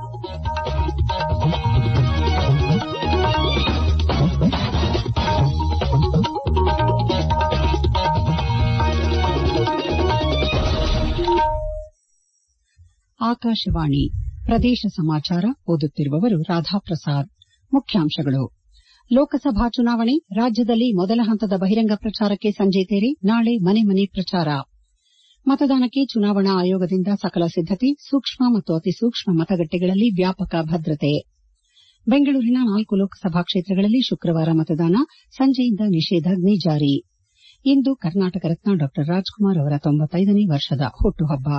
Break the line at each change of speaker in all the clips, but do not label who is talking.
ಆಕಾಶವಾಣಿ ಪ್ರದೇಶ ಸಮಾಚಾರ ಓದುತ್ತಿರುವವರು ರಾಧಾಪ್ರಸಾದ್ ಮುಖ್ಯಾಂಶಗಳು ಲೋಕಸಭಾ ಚುನಾವಣೆ ರಾಜ್ಯದಲ್ಲಿ ಮೊದಲ ಹಂತದ ಬಹಿರಂಗ ಪ್ರಚಾರಕ್ಕೆ ಸಂಜೆ ತೆರೆ ನಾಳೆ ಮನೆ ಮನೆ ಪ್ರಚಾರ ಮತದಾನಕ್ಕೆ ಚುನಾವಣಾ ಆಯೋಗದಿಂದ ಸಕಲ ಸಿದ್ದತೆ ಸೂಕ್ಷ್ಮ ಮತ್ತು ಅತಿಸೂಕ್ಷ್ಮ ಮತಗಟ್ಟೆಗಳಲ್ಲಿ ವ್ಯಾಪಕ ಭದ್ರತೆ ಬೆಂಗಳೂರಿನ ನಾಲ್ಕು ಲೋಕಸಭಾ ಕ್ಷೇತ್ರಗಳಲ್ಲಿ ಶುಕ್ರವಾರ ಮತದಾನ ಸಂಜೆಯಿಂದ ನಿಷೇಧಾಜ್ಞೆ ಜಾರಿ ಇಂದು ಕರ್ನಾಟಕ ರತ್ನ ಡಾ ರಾಜ್ಕುಮಾರ್ ಅವರ ತೊಂಬತ್ತೈದನೇ ವರ್ಷದ ಹುಟ್ಟುಹಬ್ಬ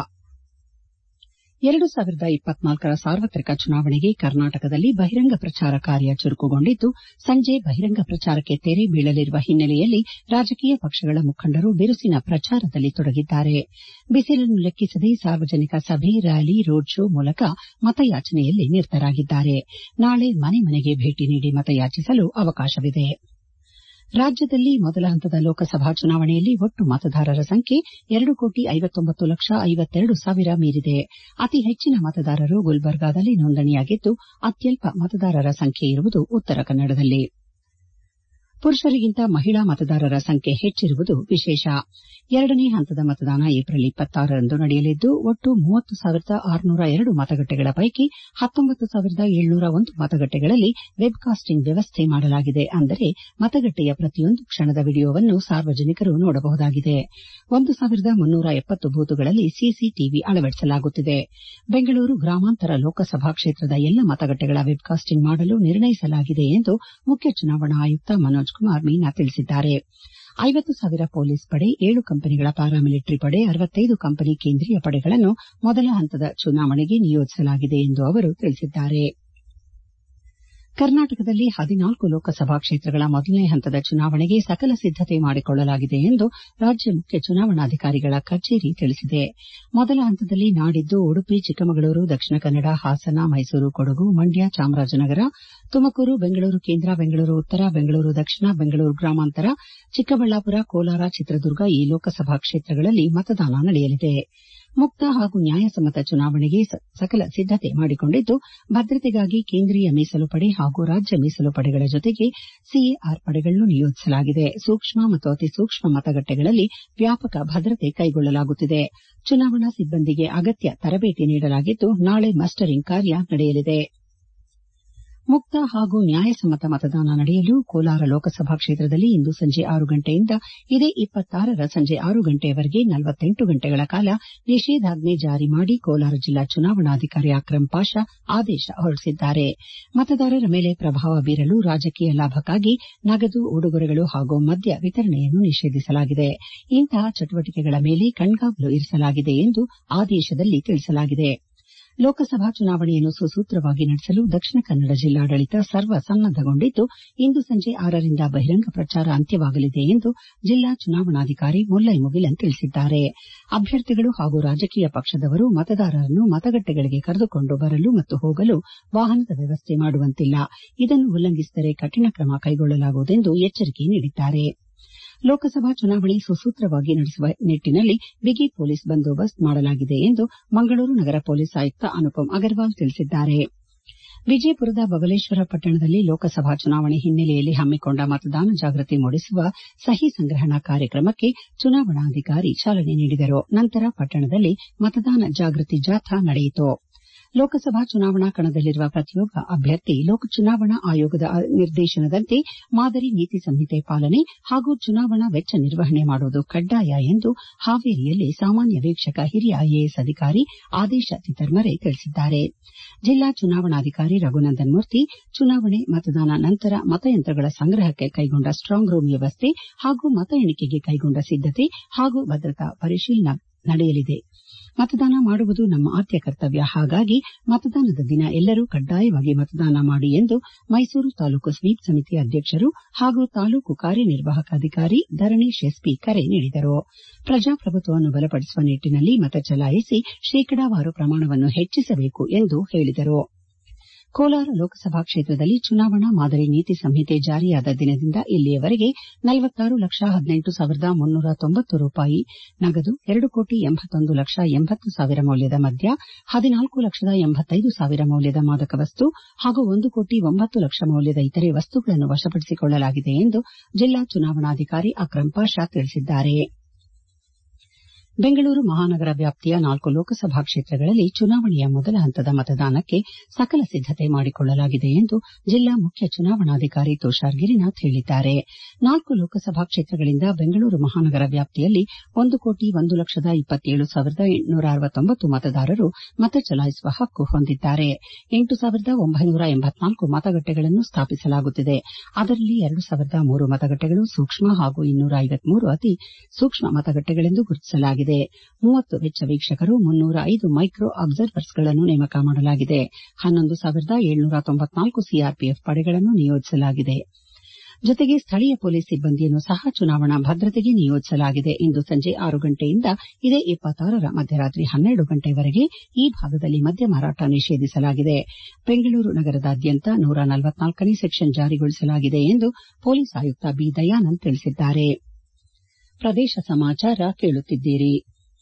ಎರಡು ಸಾವಿರದ ಇಪ್ಪತ್ನಾಲ್ಕರ ಸಾರ್ವತ್ರಿಕ ಚುನಾವಣೆಗೆ ಕರ್ನಾಟಕದಲ್ಲಿ ಬಹಿರಂಗ ಪ್ರಚಾರ ಕಾರ್ಯ ಚುರುಕುಗೊಂಡಿದ್ದು ಸಂಜೆ ಬಹಿರಂಗ ಪ್ರಚಾರಕ್ಕೆ ತೆರೆ ಬೀಳಲಿರುವ ಹಿನ್ನೆಲೆಯಲ್ಲಿ ರಾಜಕೀಯ ಪಕ್ಷಗಳ ಮುಖಂಡರು ಬಿರುಸಿನ ಪ್ರಚಾರದಲ್ಲಿ ತೊಡಗಿದ್ದಾರೆ ಬಿಸಿಲನ್ನು ಲೆಕ್ಕಿಸದೆ ಸಾರ್ವಜನಿಕ ಸಭೆ ರ್ಯಾಲಿ ರೋಡ್ ಶೋ ಮೂಲಕ ಮತಯಾಚನೆಯಲ್ಲಿ ನಿರತರಾಗಿದ್ದಾರೆ ನಾಳೆ ಮನೆ ಮನೆಗೆ ಭೇಟಿ ನೀಡಿ ಮತಯಾಚಿಸಲು ಅವಕಾಶವಿದೆ ರಾಜ್ಯದಲ್ಲಿ ಮೊದಲ ಹಂತದ ಲೋಕಸಭಾ ಚುನಾವಣೆಯಲ್ಲಿ ಒಟ್ಟು ಮತದಾರರ ಸಂಖ್ಯೆ ಎರಡು ಕೋಟಿ ಐವತ್ತೊಂಬತ್ತು ಲಕ್ಷ ಐವತ್ತೆರಡು ಸಾವಿರ ಮೀರಿದೆ ಅತಿ ಹೆಚ್ಚಿನ ಮತದಾರರು ಗುಲ್ಬರ್ಗಾದಲ್ಲಿ ನೋಂದಣಿಯಾಗಿದ್ದು ಅತ್ಯಲ್ಪ ಮತದಾರರ ಸಂಖ್ಯೆ ಇರುವುದು ಉತ್ತರ ಕನ್ನಡದಲ್ಲಿ ಪುರುಷರಿಗಿಂತ ಮಹಿಳಾ ಮತದಾರರ ಸಂಖ್ಯೆ ಹೆಚ್ಚಿರುವುದು ವಿಶೇಷ ಎರಡನೇ ಹಂತದ ಮತದಾನ ಏಪ್ರಿಲ್ ಇಪ್ಪತ್ತಾರರಂದು ನಡೆಯಲಿದ್ದು ಒಟ್ಟು ಮೂವತ್ತು ಸಾವಿರದ ಆರುನೂರ ಎರಡು ಮತಗಟ್ಟೆಗಳ ಪೈಕಿ ಹತ್ತೊಂಬತ್ತು ಸಾವಿರದ ಏಳ್ನೂರ ಒಂದು ಮತಗಟ್ಟೆಗಳಲ್ಲಿ ವೆಬ್ಕಾಸ್ಟಿಂಗ್ ವ್ಯವಸ್ಥೆ ಮಾಡಲಾಗಿದೆ ಅಂದರೆ ಮತಗಟ್ಟೆಯ ಪ್ರತಿಯೊಂದು ಕ್ಷಣದ ವಿಡಿಯೋವನ್ನು ಸಾರ್ವಜನಿಕರು ನೋಡಬಹುದಾಗಿದೆ ಒಂದು ಸಾವಿರದ ಮುನ್ನೂರ ಎಪ್ಪತ್ತು ಬೂತ್ಗಳಲ್ಲಿ ಸಿಸಿಟಿವಿ ಅಳವಡಿಸಲಾಗುತ್ತಿದೆ ಬೆಂಗಳೂರು ಗ್ರಾಮಾಂತರ ಲೋಕಸಭಾ ಕ್ಷೇತ್ರದ ಎಲ್ಲ ಮತಗಟ್ಟೆಗಳ ವೆಬ್ಕಾಸ್ಟಿಂಗ್ ಮಾಡಲು ನಿರ್ಣಯಿಸಲಾಗಿದೆ ಎಂದು ಮುಖ್ಯ ಚುನಾವಣಾ ಆಯುಕ್ತ ಮನೋಜ್ ಕುಮಾರ್ ಮೀನಾ ತಿಳಿಸಿದ್ದಾರೆ ಐವತ್ತು ಸಾವಿರ ಪೊಲೀಸ್ ಪಡೆ ಏಳು ಕಂಪನಿಗಳ ಪ್ಯಾರಾಮಿಲಿಟರಿ ಪಡೆ ಅರವತ್ತೈದು ಕಂಪನಿ ಕೇಂದ್ರೀಯ ಪಡೆಗಳನ್ನು ಮೊದಲ ಹಂತದ ಚುನಾವಣೆಗೆ ನಿಯೋಜಿಸಲಾಗಿದೆ ಎಂದು ಅವರು ತಿಳಿಸಿದ್ದಾರೆ ಕರ್ನಾಟಕದಲ್ಲಿ ಹದಿನಾಲ್ಕು ಲೋಕಸಭಾ ಕ್ಷೇತ್ರಗಳ ಮೊದಲನೇ ಹಂತದ ಚುನಾವಣೆಗೆ ಸಕಲ ಸಿದ್ದತೆ ಮಾಡಿಕೊಳ್ಳಲಾಗಿದೆ ಎಂದು ರಾಜ್ಯ ಮುಖ್ಯ ಚುನಾವಣಾಧಿಕಾರಿಗಳ ಕಚೇರಿ ತಿಳಿಸಿದೆ ಮೊದಲ ಹಂತದಲ್ಲಿ ನಾಡಿದ್ದು ಉಡುಪಿ ಚಿಕ್ಕಮಗಳೂರು ದಕ್ಷಿಣ ಕನ್ನಡ ಹಾಸನ ಮೈಸೂರು ಕೊಡಗು ಮಂಡ್ಯ ಚಾಮರಾಜನಗರ ತುಮಕೂರು ಬೆಂಗಳೂರು ಕೇಂದ್ರ ಬೆಂಗಳೂರು ಉತ್ತರ ಬೆಂಗಳೂರು ದಕ್ಷಿಣ ಬೆಂಗಳೂರು ಗ್ರಾಮಾಂತರ ಚಿಕ್ಕಬಳ್ಳಾಪುರ ಕೋಲಾರ ಚಿತ್ರದುರ್ಗ ಈ ಲೋಕಸಭಾ ಕ್ಷೇತ್ರಗಳಲ್ಲಿ ಮತದಾನ ನಡೆಯಲಿದೆ ಮುಕ್ತ ಹಾಗೂ ನ್ಯಾಯಸಮ್ಮತ ಚುನಾವಣೆಗೆ ಸಕಲ ಸಿದ್ದತೆ ಮಾಡಿಕೊಂಡಿದ್ದು ಭದ್ರತೆಗಾಗಿ ಕೇಂದ್ರೀಯ ಮೀಸಲು ಪಡೆ ಹಾಗೂ ರಾಜ್ಯ ಮೀಸಲು ಪಡೆಗಳ ಜೊತೆಗೆ ಸಿಎಆರ್ ಪಡೆಗಳನ್ನು ನಿಯೋಜಿಸಲಾಗಿದೆ ಸೂಕ್ಷ್ಮ ಮತ್ತು ಅತಿಸೂಕ್ಷ್ಮ ಮತಗಟ್ಟೆಗಳಲ್ಲಿ ವ್ಯಾಪಕ ಭದ್ರತೆ ಕೈಗೊಳ್ಳಲಾಗುತ್ತಿದೆ ಚುನಾವಣಾ ಸಿಬ್ಬಂದಿಗೆ ಅಗತ್ಯ ತರಬೇತಿ ನೀಡಲಾಗಿದ್ದು ನಾಳೆ ಮಸ್ಟರಿಂಗ್ ಕಾರ್ಯ ನಡೆಯಲಿದೆ ಮುಕ್ತ ಹಾಗೂ ನ್ಯಾಯಸಮ್ಮತ ಮತದಾನ ನಡೆಯಲು ಕೋಲಾರ ಲೋಕಸಭಾ ಕ್ಷೇತ್ರದಲ್ಲಿ ಇಂದು ಸಂಜೆ ಆರು ಗಂಟೆಯಿಂದ ಇದೇ ಇಪ್ಪತ್ತಾರರ ಸಂಜೆ ಆರು ಗಂಟೆಯವರೆಗೆ ನಲವತ್ತೆಂಟು ಗಂಟೆಗಳ ಕಾಲ ನಿಷೇಧಾಜ್ಞೆ ಜಾರಿ ಮಾಡಿ ಕೋಲಾರ ಜಿಲ್ಲಾ ಚುನಾವಣಾಧಿಕಾರಿ ಅಕ್ರಂ ಪಾಷಾ ಆದೇಶ ಹೊರಡಿಸಿದ್ದಾರೆ ಮತದಾರರ ಮೇಲೆ ಪ್ರಭಾವ ಬೀರಲು ರಾಜಕೀಯ ಲಾಭಕ್ಕಾಗಿ ನಗದು ಉಡುಗೊರೆಗಳು ಹಾಗೂ ಮದ್ಯ ವಿತರಣೆಯನ್ನು ನಿಷೇಧಿಸಲಾಗಿದೆ ಇಂತಹ ಚಟುವಟಿಕೆಗಳ ಮೇಲೆ ಕಣ್ಗಾವಲು ಇರಿಸಲಾಗಿದೆ ಎಂದು ಆದೇಶದಲ್ಲಿ ತಿಳಿಸಲಾಗಿದೆ ಲೋಕಸಭಾ ಚುನಾವಣೆಯನ್ನು ಸುಸೂತ್ರವಾಗಿ ನಡೆಸಲು ದಕ್ಷಿಣ ಕನ್ನಡ ಜಿಲ್ಲಾಡಳಿತ ಸರ್ವ ಸನ್ನದ್ದಗೊಂಡಿದ್ದು ಇಂದು ಸಂಜೆ ಆರರಿಂದ ಬಹಿರಂಗ ಪ್ರಚಾರ ಅಂತ್ಯವಾಗಲಿದೆ ಎಂದು ಜಿಲ್ಲಾ ಚುನಾವಣಾಧಿಕಾರಿ ಮುಲ್ಲೈ ಮುಗಿಲನ್ ತಿಳಿಸಿದ್ದಾರೆ ಅಭ್ಯರ್ಥಿಗಳು ಹಾಗೂ ರಾಜಕೀಯ ಪಕ್ಷದವರು ಮತದಾರರನ್ನು ಮತಗಟ್ಟೆಗಳಿಗೆ ಕರೆದುಕೊಂಡು ಬರಲು ಮತ್ತು ಹೋಗಲು ವಾಹನದ ವ್ಯವಸ್ಥೆ ಮಾಡುವಂತಿಲ್ಲ ಇದನ್ನು ಉಲ್ಲಂಘಿಸಿದರೆ ಕಠಿಣ ಕ್ರಮ ಕೈಗೊಳ್ಳಲಾಗುವುದೆಂದು ಎಚ್ಚರಿಕೆ ನೀಡಿದ್ದಾರೆ ಲೋಕಸಭಾ ಚುನಾವಣೆ ಸುಸೂತ್ರವಾಗಿ ನಡೆಸುವ ನಿಟ್ಟನಲ್ಲಿ ಬಿಗಿ ಪೊಲೀಸ್ ಬಂದೋಬಸ್ತ್ ಮಾಡಲಾಗಿದೆ ಎಂದು ಮಂಗಳೂರು ನಗರ ಪೊಲೀಸ್ ಆಯುಕ್ತ ಅನುಪಮ್ ಅಗರ್ವಾಲ್ ತಿಳಿಸಿದ್ದಾರೆ ವಿಜಯಪುರದ ಬಬಲೇಶ್ವರ ಪಟ್ಟಣದಲ್ಲಿ ಲೋಕಸಭಾ ಚುನಾವಣೆ ಹಿನ್ನೆಲೆಯಲ್ಲಿ ಹಮ್ಮಿಕೊಂಡ ಮತದಾನ ಜಾಗೃತಿ ಮೂಡಿಸುವ ಸಹಿ ಸಂಗ್ರಹಣಾ ಕಾರ್ಯಕ್ರಮಕ್ಕೆ ಚುನಾವಣಾಧಿಕಾರಿ ಚಾಲನೆ ನೀಡಿದರು ನಂತರ ಪಟ್ಟಣದಲ್ಲಿ ಮತದಾನ ಜಾಗೃತಿ ಜಾಥಾ ನಡೆಯಿತು ಲೋಕಸಭಾ ಚುನಾವಣಾ ಕಣದಲ್ಲಿರುವ ಪ್ರತಿಯೊಬ್ಬ ಅಭ್ಯರ್ಥಿ ಲೋಕ ಚುನಾವಣಾ ಆಯೋಗದ ನಿರ್ದೇಶನದಂತೆ ಮಾದರಿ ನೀತಿ ಸಂಹಿತೆ ಪಾಲನೆ ಹಾಗೂ ಚುನಾವಣಾ ವೆಚ್ಚ ನಿರ್ವಹಣೆ ಮಾಡುವುದು ಕಡ್ಡಾಯ ಎಂದು ಹಾವೇರಿಯಲ್ಲಿ ಸಾಮಾನ್ಯ ವೀಕ್ಷಕ ಹಿರಿಯ ಐಎಎಸ್ ಅಧಿಕಾರಿ ಆದೇಶ ತಿತರ್ಮರೆ ತಿಳಿಸಿದ್ದಾರೆ ಜಿಲ್ಲಾ ಚುನಾವಣಾಧಿಕಾರಿ ರಘುನಂದನ್ ಮೂರ್ತಿ ಚುನಾವಣೆ ಮತದಾನ ನಂತರ ಮತಯಂತ್ರಗಳ ಸಂಗ್ರಹಕ್ಕೆ ಕೈಗೊಂಡ ಸ್ಟಾಂಗ್ ರೂಂ ವ್ಯವಸ್ಥೆ ಹಾಗೂ ಮತ ಎಣಿಕೆಗೆ ಕೈಗೊಂಡ ಸಿದ್ದತೆ ಹಾಗೂ ಭದ್ರತಾ ಪರಿಶೀಲನೆ ನಡೆಯಲಿದೆ ಮತದಾನ ಮಾಡುವುದು ನಮ್ಮ ಆದ್ಯ ಕರ್ತವ್ಯ ಹಾಗಾಗಿ ಮತದಾನದ ದಿನ ಎಲ್ಲರೂ ಕಡ್ಡಾಯವಾಗಿ ಮತದಾನ ಮಾಡಿ ಎಂದು ಮೈಸೂರು ತಾಲೂಕು ಸ್ವೀಪ್ ಸಮಿತಿ ಅಧ್ಯಕ್ಷರು ಹಾಗೂ ತಾಲೂಕು ಕಾರ್ಯನಿರ್ವಾಹಕ ಅಧಿಕಾರಿ ಧರಣೇಶ್ ಎಸ್ಪಿ ಕರೆ ನೀಡಿದರು ಪ್ರಜಾಪ್ರಭುತ್ವವನ್ನು ಬಲಪಡಿಸುವ ನಿಟ್ಟನಲ್ಲಿ ಮತ ಚಲಾಯಿಸಿ ಶೇಕಡಾವಾರು ಪ್ರಮಾಣವನ್ನು ಹೆಚ್ಚಿಸಬೇಕು ಎಂದು ಹೇಳಿದರು ಕೋಲಾರ ಲೋಕಸಭಾ ಕ್ಷೇತ್ರದಲ್ಲಿ ಚುನಾವಣಾ ಮಾದರಿ ನೀತಿ ಸಂಹಿತೆ ಜಾರಿಯಾದ ದಿನದಿಂದ ಇಲ್ಲಿಯವರೆಗೆ ನಲವತ್ತಾರು ಲಕ್ಷ ಹದಿನೆಂಟು ಸಾವಿರದ ಮುನ್ನೂರ ತೊಂಬತ್ತು ರೂಪಾಯಿ ನಗದು ಎರಡು ಕೋಟಿ ಎಂಬತ್ತೊಂದು ಲಕ್ಷ ಎಂಬತ್ತು ಸಾವಿರ ಮೌಲ್ಯದ ಮದ್ಯ ಹದಿನಾಲ್ಕು ಲಕ್ಷದ ಎಂಬತ್ತೈದು ಸಾವಿರ ಮೌಲ್ಯದ ಮಾದಕ ವಸ್ತು ಹಾಗೂ ಒಂದು ಕೋಟಿ ಒಂಬತ್ತು ಲಕ್ಷ ಮೌಲ್ಯದ ಇತರೆ ವಸ್ತುಗಳನ್ನು ವಶಪಡಿಸಿಕೊಳ್ಳಲಾಗಿದೆ ಎಂದು ಜಿಲ್ಲಾ ಚುನಾವಣಾಧಿಕಾರಿ ಅಕ್ರಂ ಪಾಷಾ ತಿಳಿಸಿದ್ದಾರೆ ಬೆಂಗಳೂರು ಮಹಾನಗರ ವ್ಯಾಪ್ತಿಯ ನಾಲ್ಕು ಲೋಕಸಭಾ ಕ್ಷೇತ್ರಗಳಲ್ಲಿ ಚುನಾವಣೆಯ ಮೊದಲ ಹಂತದ ಮತದಾನಕ್ಕೆ ಸಕಲ ಸಿದ್ದತೆ ಮಾಡಿಕೊಳ್ಳಲಾಗಿದೆ ಎಂದು ಜಿಲ್ಲಾ ಮುಖ್ಯ ಚುನಾವಣಾಧಿಕಾರಿ ತುಷಾರ್ ಗಿರಿನಾಥ್ ಹೇಳಿದ್ದಾರೆ ನಾಲ್ಕು ಲೋಕಸಭಾ ಕ್ಷೇತ್ರಗಳಿಂದ ಬೆಂಗಳೂರು ಮಹಾನಗರ ವ್ಯಾಪ್ತಿಯಲ್ಲಿ ಒಂದು ಕೋಟಿ ಒಂದು ಲಕ್ಷದ ಇಪ್ಪತ್ತೇಳು ಸಾವಿರದ ಎಂಟುನೂರ ಅರವತ್ತೊಂಬತ್ತು ಮತದಾರರು ಮತ ಚಲಾಯಿಸುವ ಹಕ್ಕು ಹೊಂದಿದ್ದಾರೆ ಎಂಟು ಸಾವಿರದ ಒಂಬೈನೂರ ಎಂಬತ್ನಾಲ್ಕು ಮತಗಟ್ಟೆಗಳನ್ನು ಸ್ಥಾಪಿಸಲಾಗುತ್ತಿದೆ ಅದರಲ್ಲಿ ಎರಡು ಸಾವಿರದ ಮೂರು ಮತಗಟ್ಟೆಗಳು ಸೂಕ್ಷ್ಮ ಹಾಗೂ ಇನ್ನೂರ ಐವತ್ಮೂರು ಅತಿ ಸೂಕ್ಷ್ಮ ಮತಗಟ್ಟೆಗಳೆಂದು ಗುರುತಿಸಲಾಗಿದೆ ಮೂವತ್ತು ವೆಚ್ಚ ವೀಕ್ಷಕರು ಮುನ್ನೂರ ಐದು ಮೈಕ್ರೋ ಅಬ್ಸರ್ವರ್ಸ್ಗಳನ್ನು ನೇಮಕ ಮಾಡಲಾಗಿದೆ ಹನ್ನೊಂದು ಸಾವಿರದ ಏಳ್ನೂರ ತೊಂಬತ್ನಾಲ್ಕು ಸಿಆರ್ಪಿಎಫ್ ಪಡೆಗಳನ್ನು ನಿಯೋಜಿಸಲಾಗಿದೆ ಜೊತೆಗೆ ಸ್ಥಳೀಯ ಪೊಲೀಸ್ ಸಿಬ್ಬಂದಿಯನ್ನು ಸಹ ಚುನಾವಣಾ ಭದ್ರತೆಗೆ ನಿಯೋಜಿಸಲಾಗಿದೆ ಇಂದು ಸಂಜೆ ಆರು ಗಂಟೆಯಿಂದ ಇದೇ ಇಪ್ಪತ್ತಾರರ ಮಧ್ಯರಾತ್ರಿ ಹನ್ನೆರಡು ಗಂಟೆವರೆಗೆ ಈ ಭಾಗದಲ್ಲಿ ಮದ್ಯ ಮಾರಾಟ ನಿಷೇಧಿಸಲಾಗಿದೆ ಬೆಂಗಳೂರು ನಗರದಾದ್ಯಂತ ನೂರ ನಲವತ್ನಾಲ್ಕನೇ ಸೆಕ್ಷನ್ ಜಾರಿಗೊಳಿಸಲಾಗಿದೆ ಎಂದು ಪೊಲೀಸ್ ಆಯುಕ್ತ ಬಿ ದಯಾನಂದ್ ತಿಳಿಸಿದ್ದಾರೆ ಪ್ರದೇಶ ಸಮಾಚಾರ ಕೇಳುತ್ತಿದ್ದೀರಿ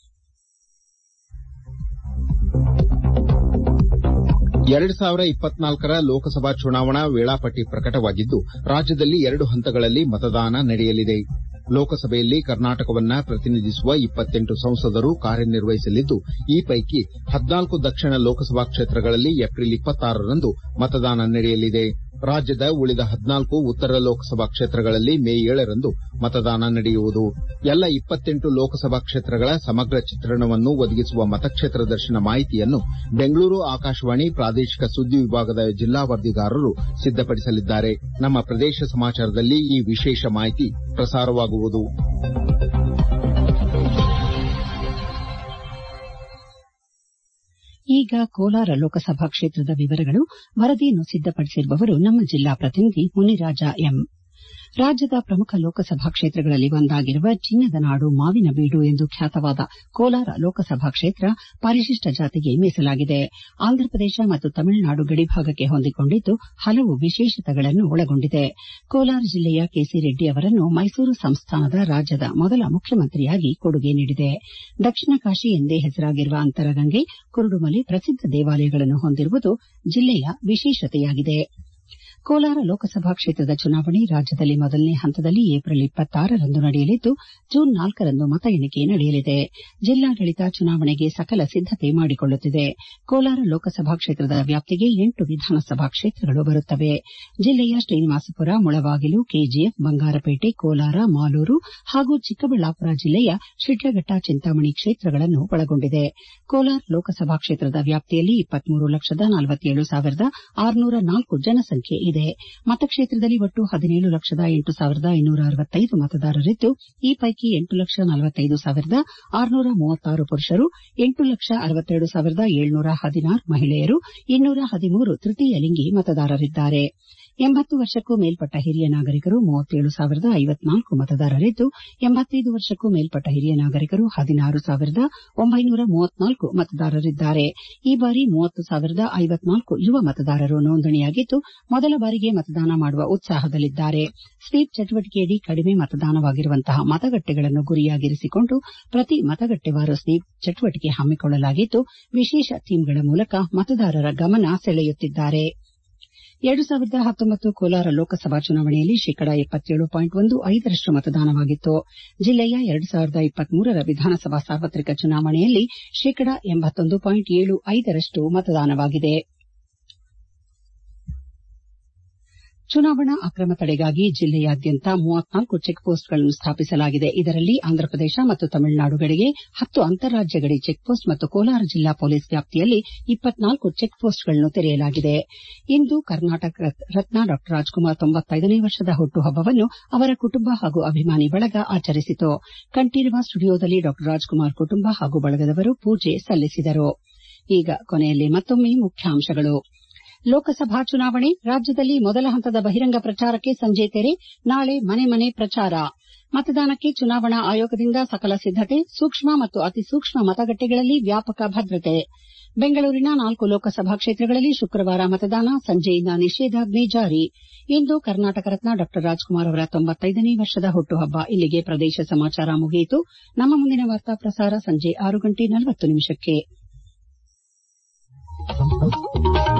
ಎರಡು ಸಾವಿರ ಇಪ್ಪತ್ನಾಲ್ಕರ ಲೋಕಸಭಾ ಚುನಾವಣಾ ವೇಳಾಪಟ್ಟಿ ಪ್ರಕಟವಾಗಿದ್ದು ರಾಜ್ಯದಲ್ಲಿ ಎರಡು ಹಂತಗಳಲ್ಲಿ ಮತದಾನ ನಡೆಯಲಿದೆ ಲೋಕಸಭೆಯಲ್ಲಿ ಕರ್ನಾಟಕವನ್ನ ಪ್ರತಿನಿಧಿಸುವ ಇಪ್ಪತ್ತೆಂಟು ಸಂಸದರು ಕಾರ್ಯನಿರ್ವಹಿಸಲಿದ್ದು ಈ ಪೈಕಿ ಹದಿನಾಲ್ಕು ದಕ್ಷಿಣ ಲೋಕಸಭಾ ಕ್ಷೇತ್ರಗಳಲ್ಲಿ ಏಪ್ರಿಲ್ ಇಪ್ಪತ್ತಾರರಂದು ಮತದಾನ ನಡೆಯಲಿದೆ ರಾಜ್ಯದ ಉಳಿದ ಹದಿನಾಲ್ಕು ಉತ್ತರ ಲೋಕಸಭಾ ಕ್ಷೇತ್ರಗಳಲ್ಲಿ ಮೇ ಏಳರಂದು ಮತದಾನ ನಡೆಯುವುದು ಎಲ್ಲ ಇಪ್ಪತ್ತೆಂಟು ಲೋಕಸಭಾ ಕ್ಷೇತ್ರಗಳ ಸಮಗ್ರ ಚಿತ್ರಣವನ್ನು ಒದಗಿಸುವ ಮತಕ್ಷೇತ್ರ ದರ್ಶನ ಮಾಹಿತಿಯನ್ನು ಬೆಂಗಳೂರು ಆಕಾಶವಾಣಿ ಪ್ರಾದೇಶಿಕ ಸುದ್ದಿ ವಿಭಾಗದ ಜಿಲ್ಲಾ ವರದಿಗಾರರು ಸಿದ್ದಪಡಿಸಲಿದ್ದಾರೆ ನಮ್ಮ ಪ್ರದೇಶ ಸಮಾಚಾರದಲ್ಲಿ ಈ ವಿಶೇಷ ಮಾಹಿತಿ ಪ್ರಸಾರವಾಗುವುದು
ಈಗ ಕೋಲಾರ ಲೋಕಸಭಾ ಕ್ಷೇತ್ರದ ವಿವರಗಳು ವರದಿಯನ್ನು ಸಿದ್ದಪಡಿಸಿರುವವರು ನಮ್ಮ ಜಿಲ್ಲಾ ಪ್ರತಿನಿಧಿ ಮುನಿರಾಜ ಎಂ ರಾಜ್ಯದ ಪ್ರಮುಖ ಲೋಕಸಭಾ ಕ್ಷೇತ್ರಗಳಲ್ಲಿ ಒಂದಾಗಿರುವ ಚಿನ್ನದ ನಾಡು ಮಾವಿನ ಬೀಡು ಎಂದು ಖ್ಯಾತವಾದ ಕೋಲಾರ ಲೋಕಸಭಾ ಕ್ಷೇತ್ರ ಪರಿಶಿಷ್ಟ ಜಾತಿಗೆ ಮೀಸಲಾಗಿದೆ ಆಂಧ್ರಪ್ರದೇಶ ಮತ್ತು ತಮಿಳುನಾಡು ಗಡಿಭಾಗಕ್ಕೆ ಹೊಂದಿಕೊಂಡಿದ್ದು ಹಲವು ವಿಶೇಷತೆಗಳನ್ನು ಒಳಗೊಂಡಿದೆ ಕೋಲಾರ ಜಿಲ್ಲೆಯ ಕೆಸಿ ರೆಡ್ಡಿ ಅವರನ್ನು ಮೈಸೂರು ಸಂಸ್ಥಾನದ ರಾಜ್ಯದ ಮೊದಲ ಮುಖ್ಯಮಂತ್ರಿಯಾಗಿ ಕೊಡುಗೆ ನೀಡಿದೆ ದಕ್ಷಿಣ ಕಾಶಿ ಎಂದೇ ಹೆಸರಾಗಿರುವ ಅಂತರಗಂಗೆ ಕುರುಡುಮಲೆ ಪ್ರಸಿದ್ದ ದೇವಾಲಯಗಳನ್ನು ಹೊಂದಿರುವುದು ಜಿಲ್ಲೆಯ ವಿಶೇಷತೆಯಾಗಿದೆ ಕೋಲಾರ ಲೋಕಸಭಾ ಕ್ಷೇತ್ರದ ಚುನಾವಣೆ ರಾಜ್ಯದಲ್ಲಿ ಮೊದಲನೇ ಹಂತದಲ್ಲಿ ಏಪ್ರಿಲ್ ಇಪ್ಪತ್ತಾರರಂದು ನಡೆಯಲಿದ್ದು ಜೂನ್ ನಾಲ್ಕರಂದು ಮತ ಎಣಿಕೆ ನಡೆಯಲಿದೆ ಜಿಲ್ಲಾಡಳಿತ ಚುನಾವಣೆಗೆ ಸಕಲ ಸಿದ್ದತೆ ಮಾಡಿಕೊಳ್ಳುತ್ತಿದೆ ಕೋಲಾರ ಲೋಕಸಭಾ ಕ್ಷೇತ್ರದ ವ್ಯಾಪ್ತಿಗೆ ಎಂಟು ವಿಧಾನಸಭಾ ಕ್ಷೇತ್ರಗಳು ಬರುತ್ತವೆ ಜಿಲ್ಲೆಯ ಶ್ರೀನಿವಾಸಪುರ ಮುಳಬಾಗಿಲು ಕೆಜಿಎಫ್ ಬಂಗಾರಪೇಟೆ ಕೋಲಾರ ಮಾಲೂರು ಹಾಗೂ ಚಿಕ್ಕಬಳ್ಳಾಪುರ ಜಿಲ್ಲೆಯ ಶಿಡ್ಲಘಟ್ಟ ಚಿಂತಾಮಣಿ ಕ್ಷೇತ್ರಗಳನ್ನು ಒಳಗೊಂಡಿದೆ ಕೋಲಾರ ಲೋಕಸಭಾ ಕ್ಷೇತ್ರದ ವ್ಯಾಪ್ತಿಯಲ್ಲಿ ಇಪ್ಪತ್ಮೂರು ಲಕ್ಷದ ನಲವತ್ತೇಳು ಸಾವಿರದ ಆರುನೂರ ನಾಲ್ಕು ಜನಸಂಖ್ಯೆ ಇದೆ ಮತಕ್ಷೇತ್ರದಲ್ಲಿ ಒಟ್ಟು ಹದಿನೇಳು ಲಕ್ಷದ ಎಂಟು ಸಾವಿರದ ಐನೂರ ಅರವತ್ತೈದು ಮತದಾರರಿದ್ದು ಈ ಪೈಕಿ ಎಂಟು ಲಕ್ಷ ನಲವತ್ತೈದು ಸಾವಿರದ ಆರುನೂರ ಮೂವತ್ತಾರು ಪುರುಷರು ಎಂಟು ಲಕ್ಷ ಅರವತ್ತೆರಡು ಸಾವಿರದ ಏಳ್ನೂರ ಹದಿನಾರು ಮಹಿಳೆಯರು ಇನ್ನೂರ ಹದಿಮೂರು ತೃತೀಯ ಲಿಂಗಿ ಮತದಾರರಿದ್ದಾರೆ ಎಂಬತ್ತು ವರ್ಷಕ್ಕೂ ಮೇಲ್ಪಟ್ಟ ಹಿರಿಯ ನಾಗರಿಕರು ಮೂವತ್ತೇಳು ಸಾವಿರದ ಐವತ್ನಾಲ್ಕು ಮತದಾರರಿದ್ದು ಎಂಬತ್ತೈದು ವರ್ಷಕ್ಕೂ ಮೇಲ್ಪಟ್ಟ ಹಿರಿಯ ನಾಗರಿಕರು ಹದಿನಾರು ಸಾವಿರದ ಒಂಬೈನೂರ ಮೂವತ್ನಾಲ್ಕು ಮತದಾರರಿದ್ದಾರೆ ಈ ಬಾರಿ ಮೂವತ್ತು ಸಾವಿರದ ಐವತ್ನಾಲ್ಕು ಯುವ ಮತದಾರರು ನೋಂದಣಿಯಾಗಿದ್ದು ಮೊದಲ ಬಾರಿಗೆ ಮತದಾನ ಮಾಡುವ ಉತ್ಸಾಹದಲ್ಲಿದ್ದಾರೆ ಸ್ವೀಪ್ ಚಟುವಟಿಕೆಯಡಿ ಕಡಿಮೆ ಮತದಾನವಾಗಿರುವಂತಹ ಮತಗಟ್ಟೆಗಳನ್ನು ಗುರಿಯಾಗಿರಿಸಿಕೊಂಡು ಪ್ರತಿ ಮತಗಟ್ಟೆವಾರು ಸ್ವೀಪ್ ಚಟುವಟಿಕೆ ಹಮ್ಮಿಕೊಳ್ಳಲಾಗಿದ್ದು ವಿಶೇಷ ಟೀಮ್ಗಳ ಮೂಲಕ ಮತದಾರರ ಗಮನ ಸೆಳೆಯುತ್ತಿದ್ದಾರೆ ಎರಡು ಸಾವಿರದ ಹತ್ತೊಂಬತ್ತು ಕೋಲಾರ ಲೋಕಸಭಾ ಚುನಾವಣೆಯಲ್ಲಿ ಶೇಕಡಾ ಎಪ್ಪತ್ತೇಳು ಪಾಯಿಂಟ್ ಒಂದು ಐದರಷ್ಟು ಮತದಾನವಾಗಿತ್ತು ಜಿಲ್ಲೆಯ ಎರಡು ಸಾವಿರದ ಇಪ್ಪತ್ಮೂರರ ವಿಧಾನಸಭಾ ಸಾರ್ವತ್ರಿಕ ಚುನಾವಣೆಯಲ್ಲಿ ಶೇಕಡಾ ಎಂಬತ್ತೊಂದು ಪಾಯಿಂಟ್ ಏಳು ಐದರಷ್ಟು ಮತದಾನವಾಗಿದೆ ಚುನಾವಣಾ ಅಕ್ರಮ ತಡೆಗಾಗಿ ಜಿಲ್ಲೆಯಾದ್ಯಂತ ಮೂವತ್ನಾಲ್ಕು ಚೆಕ್ ಪೋಸ್ಟ್ಗಳನ್ನು ಸ್ಥಾಪಿಸಲಾಗಿದೆ ಇದರಲ್ಲಿ ಆಂಧ್ರಪ್ರದೇಶ ಮತ್ತು ತಮಿಳುನಾಡುಗಳಿಗೆ ಹತ್ತು ಅಂತಾರಾಜ್ಯ ಗಡಿ ಚೆಕ್ ಪೋಸ್ಟ್ ಮತ್ತು ಕೋಲಾರ ಜಿಲ್ಲಾ ಪೊಲೀಸ್ ವ್ಯಾಪ್ತಿಯಲ್ಲಿ ಇಪ್ಪತ್ನಾಲ್ಕು ಚೆಕ್ ಪೋಸ್ಟ್ಗಳನ್ನು ತೆರೆಯಲಾಗಿದೆ ಇಂದು ಕರ್ನಾಟಕ ರತ್ನ ಡಾ ರಾಜ್ಕುಮಾರ್ ತೊಂಬತ್ತೈದನೇ ವರ್ಷದ ಹುಟ್ಟುಹಬ್ಬವನ್ನು ಅವರ ಕುಟುಂಬ ಹಾಗೂ ಅಭಿಮಾನಿ ಬಳಗ ಆಚರಿಸಿತು ಕಂಠೀರವ ಸ್ಟುಡಿಯೋದಲ್ಲಿ ಡಾ ರಾಜ್ಕುಮಾರ್ ಕುಟುಂಬ ಹಾಗೂ ಬಳಗದವರು ಪೂಜೆ ಸಲ್ಲಿಸಿದರು ಈಗ ಕೊನೆಯಲ್ಲಿ ಮತ್ತೊಮ್ಮೆ ಮುಖ್ಯಾಂಶಗಳು ಲೋಕಸಭಾ ಚುನಾವಣೆ ರಾಜ್ಯದಲ್ಲಿ ಮೊದಲ ಹಂತದ ಬಹಿರಂಗ ಪ್ರಚಾರಕ್ಕೆ ಸಂಜೆ ತೆರೆ ನಾಳೆ ಮನೆ ಮನೆ ಪ್ರಚಾರ ಮತದಾನಕ್ಕೆ ಚುನಾವಣಾ ಆಯೋಗದಿಂದ ಸಕಲ ಸಿದ್ದತೆ ಸೂಕ್ಷ್ಮ ಮತ್ತು ಅತಿ ಸೂಕ್ಷ್ಮ ಮತಗಟ್ಟೆಗಳಲ್ಲಿ ವ್ಯಾಪಕ ಭದ್ರತೆ ಬೆಂಗಳೂರಿನ ನಾಲ್ಕು ಲೋಕಸಭಾ ಕ್ಷೇತ್ರಗಳಲ್ಲಿ ಶುಕ್ರವಾರ ಮತದಾನ ಸಂಜೆಯಿಂದ ನಿಷೇಧಾಜ್ಞೆ ಜಾರಿ ಇಂದು ಕರ್ನಾಟಕ ರತ್ನ ಡಾ ರಾಜ್ಕುಮಾರ್ ಅವರ ತೊಂಬತ್ತೈದನೇ ವರ್ಷದ ಹುಟ್ಟುಹಬ್ಬ ಇಲ್ಲಿಗೆ ಪ್ರದೇಶ ಸಮಾಚಾರ ಮುಗಿಯಿತು ನಮ್ಮ ಮುಂದಿನ ವಾರ್ತಾ ಪ್ರಸಾರ ಸಂಜೆ ಆರು ಗಂಟೆ ನಲವತ್ತು ನಿಮಿಷಕ್ಕೆ